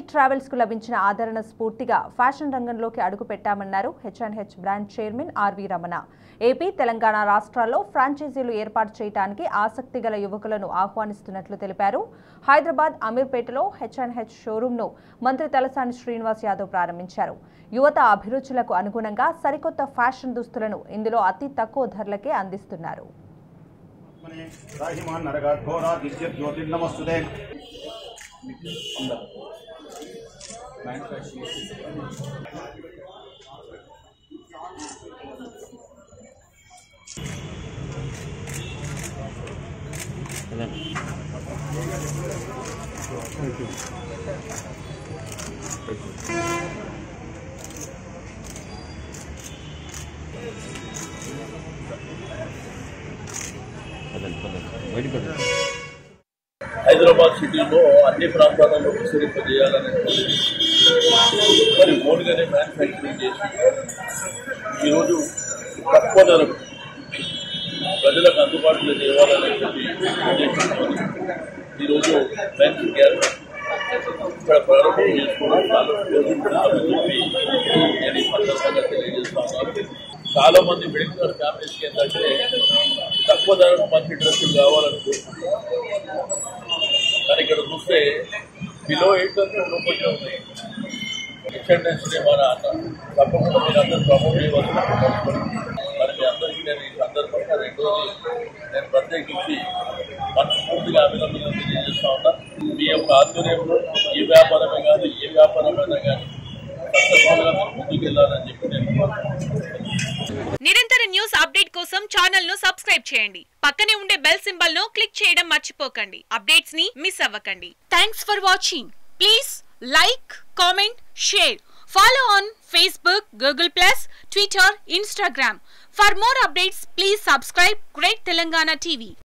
travels కు లభించిన ఆదరణ స్ఫూర్తిగా ఫ్యాషన్ రంగంలోకి అడుగు పెట్టామన్నారు HNH brand chairman RV Ramana AP Telangana రాష్ట్రాల్లో ఫ్రాంచైజీలు ఏర్పాటు చేయడానికి ఆసక్తి గల యువకులను ఆహ్వానిస్తున్నట్లు తెలిపారు హైదరాబాద్ అమీర్పేటలో హెచ్ఎన్హెచ్ షోరూంను మంత్రి తలసాని శ్రీనివాస్ యాదవ్ ప్రారంభించారు యువత అభిరుచులకు అనుగుణంగా సరికొత్త ఫ్యాషన్ దుస్తులను ఇందులో అతి తక్కువ ధరలకే అందిస్తున్నారు రాహిమాన్ నరగాఘోరా దిశ్య జ్యోతిర్నమస్తుదే హైదరాబాద్ సిటీలో అన్ని ప్రాంతాలలో విస్తరింపజేయాలని మరి ఓన్గానే మ్యానుఫ్యాక్చరింగ్ చేసి ఈరోజు తక్కువ ధరకు ప్రజలకు అందుబాటులో తేవాలనే ఉద్దేశంతో ఈరోజు బ్యాంక్ గ్యాస్ ఇక్కడ ప్రారంభం చేసుకోవడం చాలా ఉపయోగపడుతుందని చెప్పి నేను ఈ సందర్భంగా తెలియజేస్తా ఉన్నాను చాలా మంది మిడిల్ క్లాస్ ఫ్యామిలీస్కి ఏంటంటే తక్కువ ధరకు మంచి డ్రెస్సులు కావాలని కోరుకుంటున్నారు కానీ ఇక్కడ చూస్తే బిలో ఎయిట్ హండ్రెడ్ రూపీస్ ఉన్నాయి ఎక్స్టెండెన్స్ డే మన అన్న తప్పకుండా మీరు అందరూ ప్రమోట్ చేయవలసిన మరి మీ అందరికీ నేను ఈ సందర్భంగా రెండోది నేను ప్రత్యేకించి మనస్ఫూర్తిగా అభినందనలు తెలియజేస్తా ఉన్నా మీ యొక్క ఆధ్వర్యంలో ఏ వ్యాపారమే కాదు ఏ వ్యాపారమైనా కానీ సక్సెస్ఫుల్గా మీరు ముందుకు వెళ్ళాలని చెప్పి నేను నిరంతర న్యూస్ అప్డేట్ కోసం ఛానల్ ను సబ్స్క్రైబ్ చేయండి పక్కనే ఉండే బెల్ సింబల్ ను క్లిక్ చేయడం మర్చిపోకండి అప్డేట్స్ ని మిస్ అవ్వకండి thanks for watching please like comment share follow on Facebook Google plus Twitter Instagram for more updates please subscribe great Telangana TV